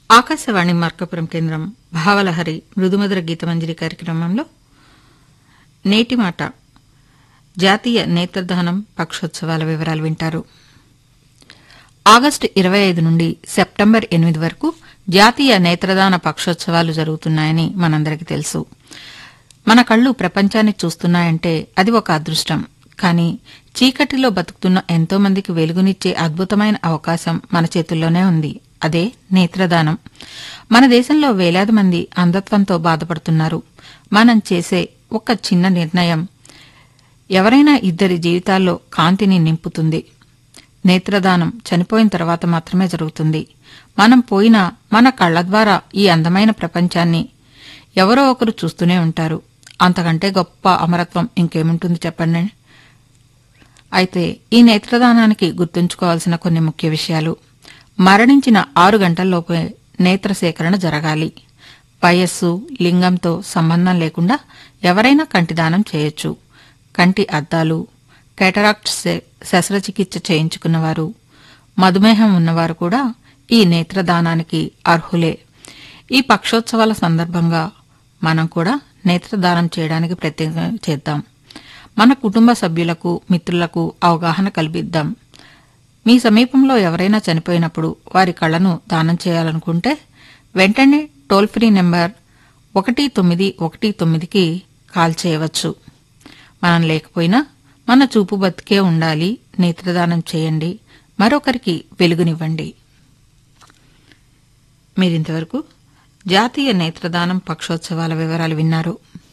ఆకాశవాణి మార్కపురం కేంద్రం భావలహరి మృదుమధుర గీతమంజరి కార్యక్రమంలో నేటి మాట జాతీయ నేత్రదానం పక్షోత్సవాల వివరాలు వింటారు ఆగస్టు ఇరవై ఐదు నుండి సెప్టెంబర్ ఎనిమిది వరకు జాతీయ నేత్రదాన పక్షోత్సవాలు జరుగుతున్నాయని మనందరికీ తెలుసు మన కళ్ళు ప్రపంచాన్ని చూస్తున్నాయంటే అది ఒక అదృష్టం కానీ చీకటిలో బతుకుతున్న ఎంతో మందికి వెలుగునిచ్చే అద్భుతమైన అవకాశం మన చేతుల్లోనే ఉంది అదే నేత్రదానం మన దేశంలో వేలాది మంది అంధత్వంతో బాధపడుతున్నారు మనం చేసే ఒక చిన్న నిర్ణయం ఎవరైనా ఇద్దరి జీవితాల్లో కాంతిని నింపుతుంది నేత్రదానం చనిపోయిన తర్వాత మాత్రమే జరుగుతుంది మనం పోయినా మన కళ్ల ద్వారా ఈ అందమైన ప్రపంచాన్ని ఎవరో ఒకరు చూస్తూనే ఉంటారు అంతకంటే గొప్ప అమరత్వం ఇంకేముంటుంది చెప్పండి అయితే ఈ నేత్రదానానికి గుర్తుంచుకోవాల్సిన కొన్ని ముఖ్య విషయాలు మరణించిన ఆరు గంటల్లోపే నేత్ర సేకరణ జరగాలి వయస్సు లింగంతో సంబంధం లేకుండా ఎవరైనా కంటిదానం చేయొచ్చు కంటి అద్దాలు కేటరాక్ట్ శస్త్రచికిత్స చేయించుకున్నవారు మధుమేహం ఉన్నవారు కూడా ఈ నేత్రదానానికి అర్హులే ఈ పక్షోత్సవాల సందర్భంగా మనం కూడా నేత్రదానం చేయడానికి ప్రయత్నం చేద్దాం మన కుటుంబ సభ్యులకు మిత్రులకు అవగాహన కల్పిద్దాం మీ సమీపంలో ఎవరైనా చనిపోయినప్పుడు వారి కళ్లను దానం చేయాలనుకుంటే వెంటనే టోల్ ఫ్రీ నెంబర్ ఒకటి తొమ్మిది ఒకటి తొమ్మిదికి కాల్ చేయవచ్చు మనం లేకపోయినా మన చూపు బతికే ఉండాలి నేత్రదానం చేయండి మరొకరికి వెలుగునివ్వండి మీరింతవరకు జాతీయ నేత్రదానం పక్షోత్సవాల వివరాలు విన్నారు